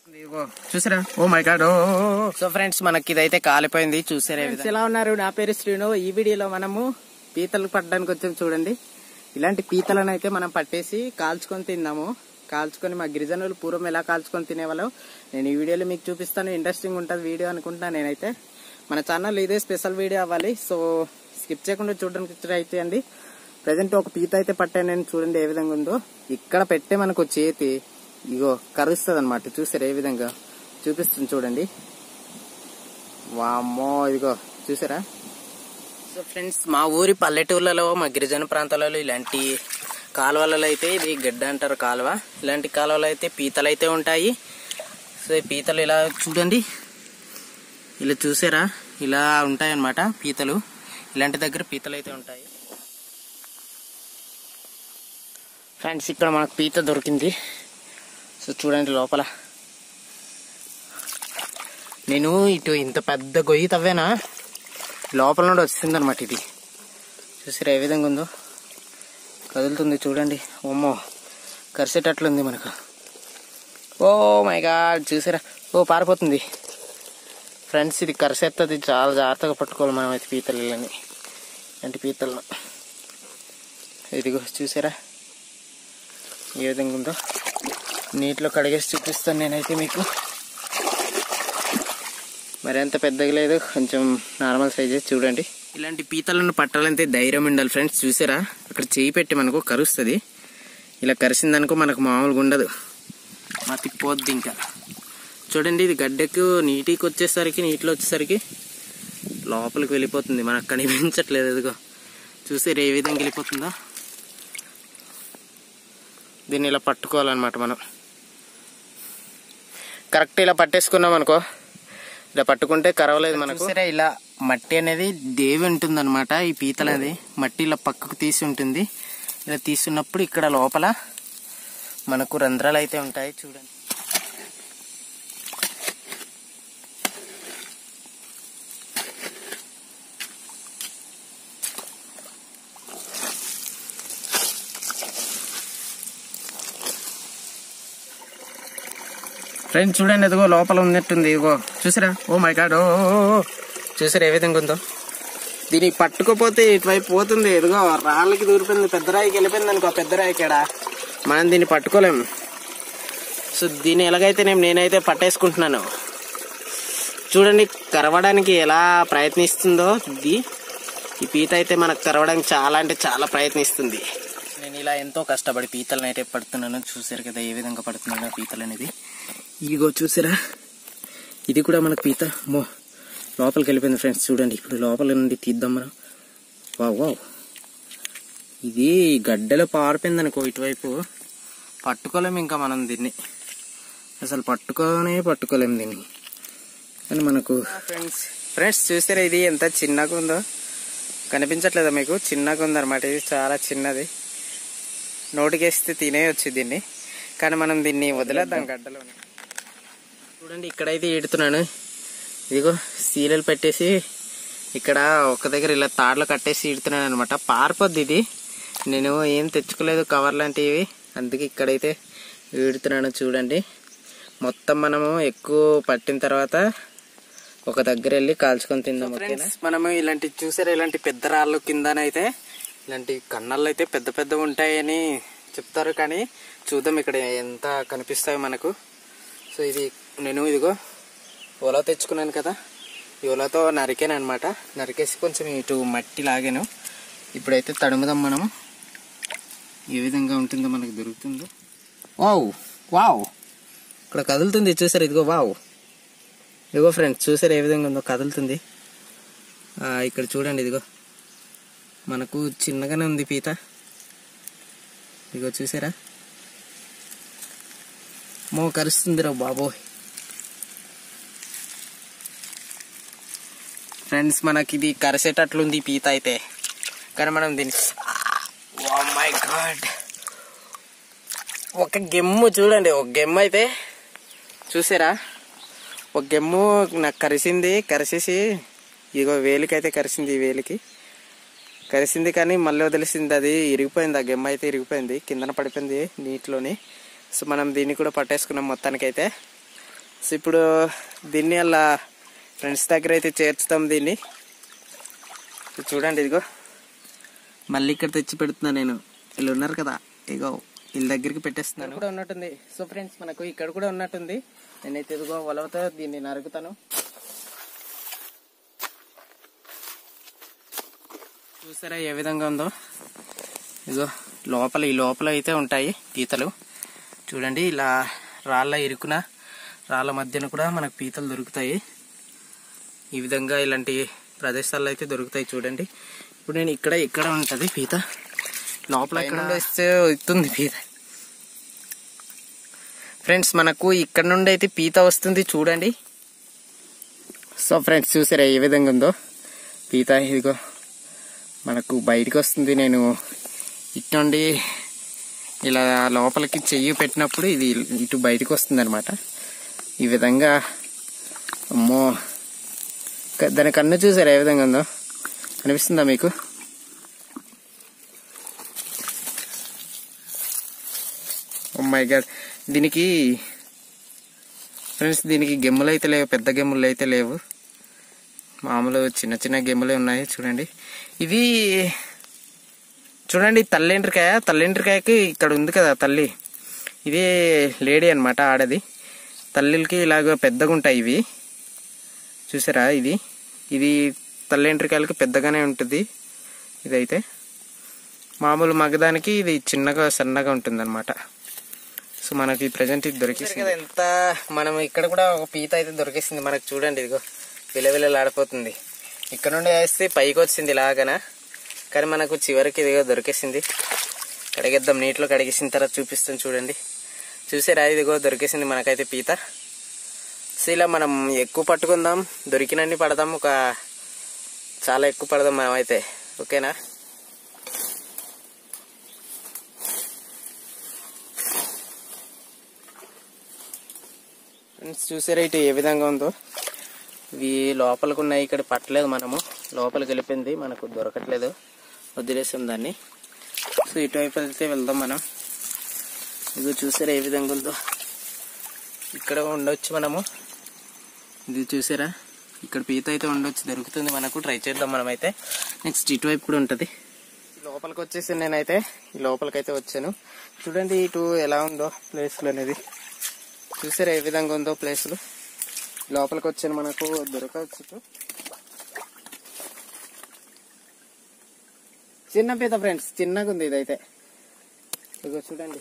ఇదిగో చూసారా oh my god oh so friends మనకి ఇదైతే కాలిపోయింది చూసారా ఫ్రెండ్స్ ఎలా ఉన్నారు నా పేరు శ్రీను ఈ వీడియోలో మనము పీతలు పట్టడానికి వచ్చాం చూడండి ఇలాంటి పీతలను అయితే మనం పట్టేసి కాల్చుకొని తిందాము కాల్చుకొని మా గిరిజనులు పూర్వం ఎలా కాల్చుకొని తినేవాళ్ళో నేను ఈ వీడియోలో మీకు చూపిస్తాను ఇంట్రెస్టింగ్ ఉంటుంది వీడియో అనుకుంటున్నా నేనైతే మన ఛానల్ ఇదే స్పెషల్ వీడియో అవ్వాలి సో స్కిప్ చేయకుండా చూడడానికి ట్రై చేయండి ప్రజెంట్ ఒక పీత అయితే పట్టాను నేను చూడండి ఏ విధంగా ఉందో ఇక్కడ పెట్టే మనకు చేతి ఇగో కరుస్తుంది అనమాట చూసారు ఏ విధంగా చూపిస్తుంది చూడండి వామ్మో ఇదిగో చూసారా సో ఫ్రెండ్స్ మా ఊరి పల్లెటూర్లలో మా గిరిజన ప్రాంతాలలో ఇలాంటి కాలువలలో అయితే ఇది గడ్డ అంటారు కాలువ ఇలాంటి కాలువలో అయితే పీతలు అయితే ఉంటాయి సో ఈ పీతలు ఇలా చూడండి ఇలా చూసారా ఇలా ఉంటాయి అన్నమాట పీతలు ఇలాంటి దగ్గర పీతలు అయితే ఉంటాయి ఫ్రెండ్స్ ఇక్కడ మనకు పీత దొరికింది సో చూడండి లోపల నేను ఇటు ఇంత పెద్ద గొయ్యి తవ్వానా లోపల నుండి వచ్చింది అనమాట ఇది చూసారా ఏ విధంగా ఉందో కదులుతుంది చూడండి ఓమ్మో కరిసేటట్లుంది మనకు ఓ మై గాడ్ చూసారా ఓ పారిపోతుంది ఫ్రెండ్స్ ఇది కరిసేస్తుంది చాలా జాగ్రత్తగా పట్టుకోవాలి మనం అయితే పీతలని అంటే పీతలను ఇదిగో చూసారా ఏ విధంగా ఉందో నీటిలో కడిగేసి చూపిస్తాను నేనైతే మీకు మరి అంత పెద్దగా లేదు కొంచెం నార్మల్ సైజే చూడండి ఇలాంటి పీతలను పట్టాలంటే ధైర్యం ఉండాలి ఫ్రెండ్స్ చూసారా అక్కడ చేయి పెట్టి మనకు కరుస్తుంది ఇలా కరిసిందనుకో మనకు మామూలుగా ఉండదు మా తిప్పోద్ది ఇంకా చూడండి ఇది గడ్డకు నీటికి వచ్చేసరికి నీటిలో వచ్చేసరికి లోపలికి వెళ్ళిపోతుంది మనకు కనిపించట్లేదు ఇదిగో చూసారు ఏ విధంగా వెళ్ళిపోతుందో దీన్ని ఇలా పట్టుకోవాలన్నమాట మనం కరెక్ట్ ఇలా పట్టేసుకున్నాం అనుకో ఇలా పట్టుకుంటే కరవలేదు మనకు సరే ఇలా మట్టి అనేది దేవి ఉంటుంది అనమాట ఈ పీతలు అనేది మట్టి ఇలా పక్కకు తీసి ఉంటుంది ఇలా తీసుకున్నప్పుడు ఇక్కడ లోపల మనకు రంధ్రాలు అయితే ఉంటాయి చూడండి ఫ్రెండ్స్ చూడండి ఎదుగో లోపల ఉన్నట్టుంది ఇగో చూసారా ఓ మై గాడ్ ఓ చూసారా ఏ విధంగా ఉందో దీనికి పట్టుకోపోతే ఇటువైపు పోతుంది ఎదుగో రాళ్ళకి దూరిపోయింది పెద్ద రాయికి వెళ్ళిపోయింది అనుకో పెద్ద రాయికి ఇక్కడ మనం దీన్ని పట్టుకోలేం సో దీన్ని ఎలాగైతే నేను నేనైతే పట్టేసుకుంటున్నాను చూడండి కరవడానికి ఎలా ప్రయత్నిస్తుందో ఇది ఈ పీత అయితే మనకు కరవడానికి చాలా అంటే చాలా ప్రయత్నిస్తుంది నేను ఇలా ఎంతో కష్టపడి పీతలను అయితే పడుతున్నాను చూసారు కదా ఏ విధంగా పడుతున్నానో పీతలు అనేది ఇదిగో చూసారా ఇది కూడా మనకు పీత మో లోపలికి వెళ్ళిపోయింది ఫ్రెండ్స్ చూడండి ఇప్పుడు లోపల నుండి తీద్దాం మనం వావ్ వావ్ ఇది గడ్డలో పారిపోయింది అనుకో ఇటువైపు పట్టుకోలేము ఇంకా మనం దీన్ని అసలు పట్టుకోనే పట్టుకోలేము దీన్ని కానీ మనకు ఫ్రెండ్స్ ఫ్రెండ్స్ చూసారా ఇది ఎంత చిన్నగా ఉందో కనిపించట్లేదా మీకు చిన్నగా ఉందన్నమాట ఇది చాలా చిన్నది నోటికేస్తే తినేయచ్చు దీన్ని కానీ మనం దీన్ని వదిలేద్దాం గడ్డలో చూడండి ఇక్కడైతే ఈడుతున్నాను ఇదిగో సీరియల్ పెట్టేసి ఇక్కడ ఒక దగ్గర ఇలా తాడులు కట్టేసి ఈడుతున్నాను అనమాట పారిపోద్ది ఇది నేను ఏం తెచ్చుకోలేదు కవర్ లాంటివి అందుకే ఇక్కడైతే ఈడుతున్నాను చూడండి మొత్తం మనము ఎక్కువ పట్టిన తర్వాత ఒక దగ్గర వెళ్ళి కాల్చుకొని తిందాం ఫ్రెండ్స్ మనము ఇలాంటి చూసారా ఇలాంటి పెద్ద రాళ్ళు కిందనైతే ఇలాంటి కన్నాళ్ళు అయితే పెద్ద పెద్ద ఉంటాయని చెప్తారు కానీ చూద్దాం ఇక్కడ ఎంత కనిపిస్తాయి మనకు సో ఇది నేను ఇదిగో ఓలా తెచ్చుకున్నాను కదా ఈ ఓలాతో నరికాను అనమాట నరికేసి కొంచెం ఇటు మట్టి లాగాను ఇప్పుడైతే తడుముదాం మనము ఏ విధంగా ఉంటుందో మనకు దొరుకుతుందో వావ్ వావ్ ఇక్కడ కదులుతుంది చూసారు ఇదిగో వావ్ ఇదిగో ఫ్రెండ్స్ చూసారు ఏ విధంగా ఉందో కదులుతుంది ఆ, ఇక్కడ చూడండి ఇదిగో మనకు చిన్నగానే ఉంది పీత ఇదిగో చూసారా మో కరుస్తుందిరా బాబోయ్ ఫ్రెండ్స్ మనకి ఇది కరిసేటట్లుంది ఈ పీత అయితే కానీ మనం దీన్ని మై గాడ్ ఒక గెమ్ము చూడండి ఒక గెమ్ము అయితే చూసారా ఒక గెమ్ము నాకు కరిసింది కరిసేసి ఇగో వేలికి అయితే కరిసింది ఈ వేలికి కరిసింది కానీ మళ్ళీ వదిలేసింది అది ఇరిగిపోయింది ఆ గెమ్మ అయితే ఇరిగిపోయింది కిందన పడిపోయింది నీటిలోని సో మనం దీన్ని కూడా పట్టేసుకున్నాం మొత్తానికైతే సో ఇప్పుడు దీన్ని అలా ఫ్రెండ్స్ దగ్గర అయితే చేర్చుతాం దీన్ని ఇది చూడండి ఇదిగో మళ్ళీ ఇక్కడ తెచ్చి పెడుతున్నా నేను వీళ్ళు ఉన్నారు కదా ఇగో వీళ్ళ దగ్గరికి పెట్టేస్తున్నాను కూడా ఉన్నట్టుంది సో ఫ్రెండ్స్ మనకు ఇక్కడ కూడా ఉన్నట్టుంది నేనైతే ఇదిగో వలవతో దీన్ని నరుకుతాను చూసారా ఏ విధంగా ఉందో ఇదిగో లోపల ఈ లోపల అయితే ఉంటాయి పీతలు చూడండి ఇలా రాళ్ళ ఇరుకున రాళ్ళ మధ్యన కూడా మనకు పీతలు దొరుకుతాయి ఈ విధంగా ఇలాంటి ప్రదేశాల్లో అయితే దొరుకుతాయి చూడండి ఇప్పుడు నేను ఇక్కడ ఇక్కడ ఉంటది పీత లోపల ఇక్కడ వేస్తే వస్తుంది పీత ఫ్రెండ్స్ మనకు ఇక్కడ నుండి అయితే పీత వస్తుంది చూడండి సో ఫ్రెండ్స్ చూసారా ఏ విధంగా ఉందో పీత ఇదిగో మనకు బయటకు వస్తుంది నేను ఇటు నుండి ఇలా లోపలికి చెయ్యి పెట్టినప్పుడు ఇది ఇటు బయటకు వస్తుంది అనమాట ఈ విధంగా అమ్మో క- దాని కన్ను చూసారా ఏ విధంగా ఉందో కనిపిస్తుందా మీకు మై గాడ్ దీనికి ఫ్రెండ్స్ దీనికి గెమ్ములు అయితే లేవు పెద్ద గెమ్ములు అయితే లేవు మామూలు చిన్న చిన్న గెమ్ములే ఉన్నాయి చూడండి ఇది చూడండి తల్లెండ్రికాయ తల్లెండ్రికాయకి ఇక్కడ ఉంది కదా తల్లి ఇది లేడీ అన్నమాట ఆడది తల్లికి ఇలాగ పెద్దగా ఉంటాయి ఇవి చూసారా ఇది ఇది తల్లెంట్రికాయలకి పెద్దగానే ఉంటుంది ఇదైతే మామూలు మగదానికి ఇది చిన్నగా సన్నగా ఉంటుంది అనమాట సో మనకి ప్రజెంట్ ఇది దొరికింది కదా ఎంత మనం ఇక్కడ కూడా ఒక పీత అయితే దొరికేసింది మనకు చూడండి ఇదిగో విలవిలలాడిపోతుంది ఇక్కడ నుండి వేస్తే పైకి వచ్చింది ఇలాగన కానీ మనకు చివరికి ఇదిగో దొరికేసింది కడిగేద్దాం నీటిలో కడిగేసిన తర్వాత చూపిస్తాం చూడండి చూసారా ఇదిగో దొరికేసింది మనకైతే పీత సో ఇలా మనం ఎక్కువ పట్టుకుందాం దొరికినన్ని పడదాం ఒక చాలా ఎక్కువ పడదాం మనం అయితే ఓకేనా ఫ్రెండ్స్ చూసారా ఇటు ఏ విధంగా ఉందో ఇవి లోపలికి ఉన్నాయి ఇక్కడ పట్టలేదు మనము లోపలికి వెళ్ళిపోయింది మనకు దొరకట్లేదు వదిలేసాం దాన్ని సో ఇటువైపు వెళ్తే వెళ్దాం మనం ఇది చూసారా ఏ విధంగా ఉందో ఇక్కడ ఉండొచ్చు మనము ఇది చూసారా ఇక్కడ పీత అయితే ఉండొచ్చు దొరుకుతుంది మనకు ట్రై చేద్దాం మనం అయితే నెక్స్ట్ ఇటువైపు కూడా ఉంటుంది లోపలికి వచ్చేసి నేనైతే ఈ లోపలికి అయితే వచ్చాను చూడండి ఇటు ఎలా ఉందో ప్లేస్లు అనేది చూసారా ఏ విధంగా ఉందో ప్లేస్లు లోపలికి వచ్చాను మనకు దొరకవచ్చు ఇటు. చిన్న పీత ఫ్రెండ్స్ చిన్నగా ఉంది ఇదైతే ఇగో చూడండి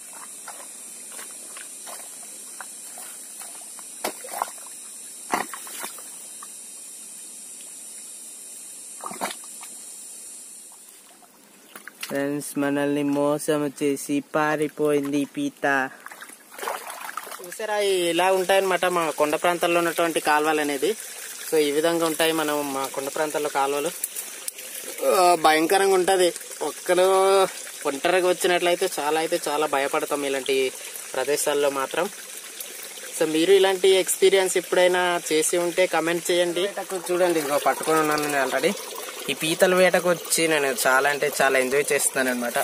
ఫ్రెండ్స్ మనల్ని మోసం చేసి పారిపోయింది పీత చూసారా ఈ- ఇలా ఉంటాయన్నమాట మా కొండ ప్రాంతాల్లో ఉన్నటువంటి కాలువలు అనేది సో ఈ విధంగా ఉంటాయి మనం మా కొండ ప్రాంతాల్లో కాలువలు ఆ, భయంకరంగా ఉంటుంది ఒక్కరు ఒంటరిగా వచ్చినట్లయితే చాలా అయితే చాలా భయపడతాం ఇలాంటి ప్రదేశాల్లో మాత్రం సో మీరు ఇలాంటి ఎక్స్పీరియన్స్ ఎప్పుడైనా చేసి ఉంటే కమెంట్ చేయండి వేటకు చూడండి ఇదిగో పట్టుకొని ఉన్నాను నేను ఆల్రెడీ ఈ పీతల వేటకు వచ్చి నేను చాలా అంటే చాలా ఎంజాయ్ చేస్తున్నాను అనమాట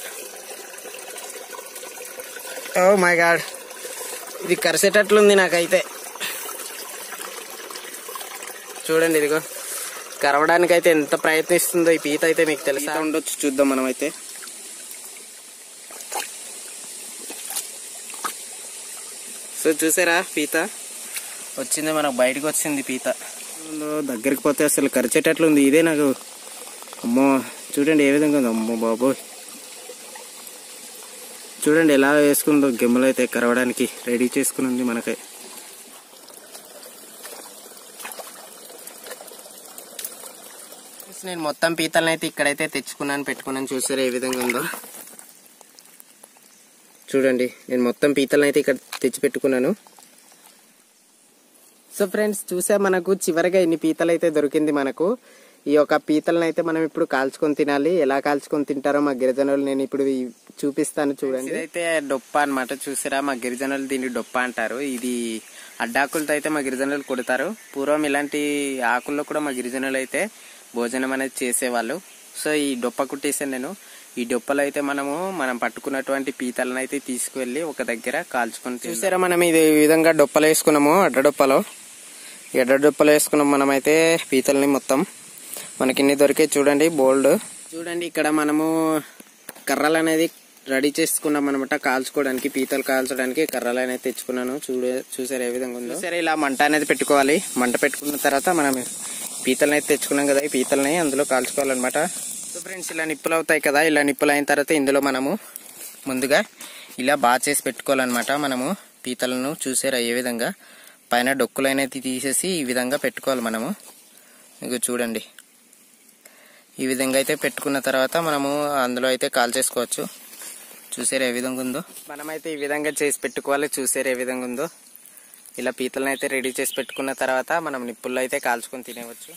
ఓ మై గాడ్ ఇది కరిసేటట్లుంది నాకైతే చూడండి ఇదిగో కరవడానికి అయితే ఎంత ప్రయత్నిస్తుందో ఈ పీత అయితే మీకు తెలుసా ఉండొచ్చు చూద్దాం మనం అయితే సో చూసారా పీత వచ్చింది మనకు బయటకు వచ్చింది పీత దగ్గరికి పోతే అసలు కరిచేటట్లుంది ఇదే నాకు అమ్మో చూడండి ఏ విధంగా ఉంది అమ్మో బాబోయ్ చూడండి ఎలా వేసుకుందో గిమ్మలు అయితే కరవడానికి రెడీ చేసుకుని ఉంది మనకై నేను మొత్తం పీతలను అయితే ఇక్కడైతే తెచ్చుకున్నాను పెట్టుకున్నాను చూసారా ఏ విధంగా ఉందో చూడండి నేను మొత్తం పీతలను అయితే ఇక్కడ తెచ్చి పెట్టుకున్నాను సో ఫ్రెండ్స్ చూసా మనకు చివరిగా ఇన్ని పీతలు అయితే దొరికింది మనకు ఈ యొక్క పీతలను అయితే మనం ఇప్పుడు కాల్చుకొని తినాలి ఎలా కాల్చుకొని తింటారో మా గిరిజనులు నేను ఇప్పుడు ఈ- చూపిస్తాను చూడండి ఇదైతే డొప్ప అన్నమాట చూసారా మా గిరిజనులు దీన్ని డొప్ప అంటారు ఇది అడ్డాకులతో అయితే మా గిరిజనులు కొడతారు పూర్వం ఇలాంటి ఆకుల్లో కూడా మా గిరిజనులు అయితే భోజనం అనేది చేసేవాళ్ళు సో ఈ డొప్ప కుట్టేసాను నేను ఈ డొప్పలు అయితే మనము మనం పట్టుకున్నటువంటి పీతలను అయితే తీసుకువెళ్ళి ఒక దగ్గర కాల్చుకొని చూసారా మనం ఇది ఈ విధంగా డొప్పలు వేసుకున్నాము అడ్డ డొప్పలు ఈ అడ్డ డొప్పలు వేసుకున్నాం మనమైతే పీతల్ని మొత్తం మనకి ఇన్ని దొరికే చూడండి బోల్డ్ చూడండి ఇక్కడ మనము కర్రలు అనేది రెడీ చేసుకున్నాం అనమాట కాల్చుకోవడానికి పీతలు కాల్చడానికి కర్రలు అనేది తెచ్చుకున్నాను చూడే చూసారు ఏ విధంగా ఉందో సరే ఇలా మంట అనేది పెట్టుకోవాలి మంట పెట్టుకున్న తర్వాత మనం పీతలని అయితే తెచ్చుకున్నాం కదా ఈ పీతల్ని అందులో కాల్చుకోవాలన్నమాట సో ఫ్రెండ్స్ ఇలా నిప్పులు అవుతాయి కదా ఇలా నిప్పులు అయిన తర్వాత ఇందులో మనము ముందుగా ఇలా బాగా చేసి పెట్టుకోవాలన్నమాట మనము పీతలను చూసారా ఏ విధంగా పైన డొక్కులు అనేది తీసేసి ఈ విధంగా పెట్టుకోవాలి మనము ఇక చూడండి ఈ విధంగా అయితే పెట్టుకున్న తర్వాత మనము అందులో అయితే కాల్ చేసుకోవచ్చు చూసారు ఏ విధంగా ఉందో మనమైతే ఈ విధంగా చేసి పెట్టుకోవాలి చూసారు ఏ విధంగా ఉందో ఇలా పీతలను అయితే రెడీ చేసి పెట్టుకున్న తర్వాత మనం నిప్పుల్లో అయితే కాల్చుకొని తినేవచ్చు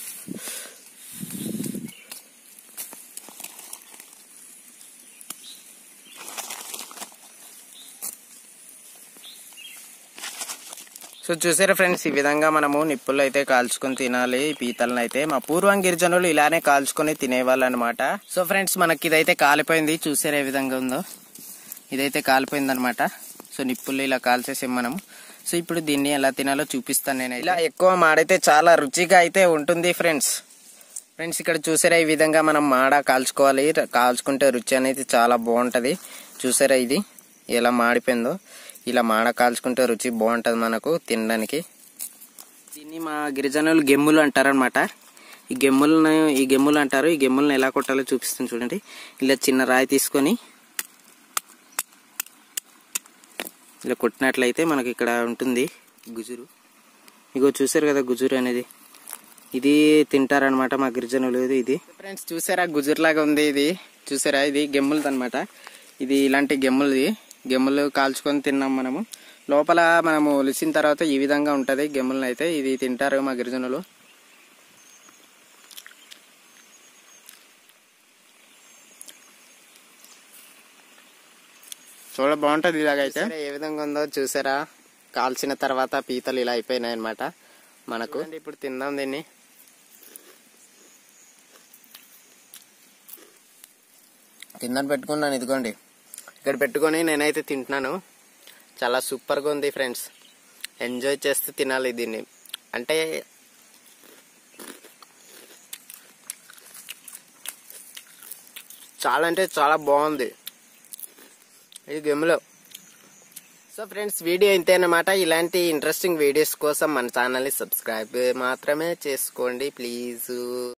సో చూసారా ఫ్రెండ్స్ ఈ విధంగా మనము నిప్పుల్లో అయితే కాల్చుకొని తినాలి ఈ పీతలను అయితే మా పూర్వం గిరిజనులు ఇలానే కాల్చుకొని తినేవాళ్ళు అనమాట సో ఫ్రెండ్స్ మనకి ఇదైతే కాలిపోయింది చూసారా ఏ విధంగా ఉందో ఇదైతే కాలిపోయింది అనమాట సో నిప్పుల్లో ఇలా కాల్చేసాం మనం సో ఇప్పుడు దీన్ని ఎలా తినాలో చూపిస్తాను నేను ఇలా ఎక్కువ మాడైతే చాలా రుచిగా అయితే ఉంటుంది ఫ్రెండ్స్ ఫ్రెండ్స్ ఇక్కడ చూసారా ఈ విధంగా మనం మాడ కాల్చుకోవాలి కాల్చుకుంటే రుచి అనేది చాలా బాగుంటది చూసారా ఇది ఎలా మాడిపోయిందో ఇలా మాడ కాల్చుకుంటే రుచి బాగుంటది మనకు తినడానికి దీన్ని మా గిరిజనులు గెమ్ములు అంటారనమాట ఈ గెమ్ములను ఈ గెమ్ములు అంటారు ఈ గెమ్ములను ఎలా కొట్టాలో చూపిస్తాను చూడండి ఇలా చిన్న రాయి తీసుకొని ఇలా కొట్టినట్లయితే మనకి ఇక్కడ ఉంటుంది గుజురు ఇగో చూసారు కదా గుజురు అనేది ఇది తింటారనమాట మా గిరిజనులు ఇది ఇది ఫ్రెండ్స్ చూసారా గుజురు లాగా ఉంది ఇది చూసారా ఇది గెమ్ములది అనమాట ఇది ఇలాంటి గెమ్ములది గెమ్ములు కాల్చుకొని తిన్నాం మనము లోపల మనము ఒలిసిన తర్వాత ఈ విధంగా ఉంటది గెమ్ములను అయితే ఇది తింటారు మా గిరిజనులు చూడ బాగుంటది ఇలాగైతే ఏ విధంగా ఉందో చూసారా కాల్చిన తర్వాత పీతలు ఇలా అయిపోయినాయి అనమాట మనకు ఇప్పుడు తిందాం దీన్ని తిందని పెట్టుకున్నాను ఇదిగోండి ఇక్కడ పెట్టుకొని నేనైతే తింటున్నాను చాలా సూపర్గా ఉంది ఫ్రెండ్స్ ఎంజాయ్ చేస్తూ తినాలి దీన్ని అంటే చాలా అంటే చాలా బాగుంది ఇది గెమ్లో సో ఫ్రెండ్స్ వీడియో ఇంతేనమాట ఇలాంటి ఇంట్రెస్టింగ్ వీడియోస్ కోసం మన ఛానల్ని సబ్స్క్రైబ్ మాత్రమే చేసుకోండి ప్లీజ్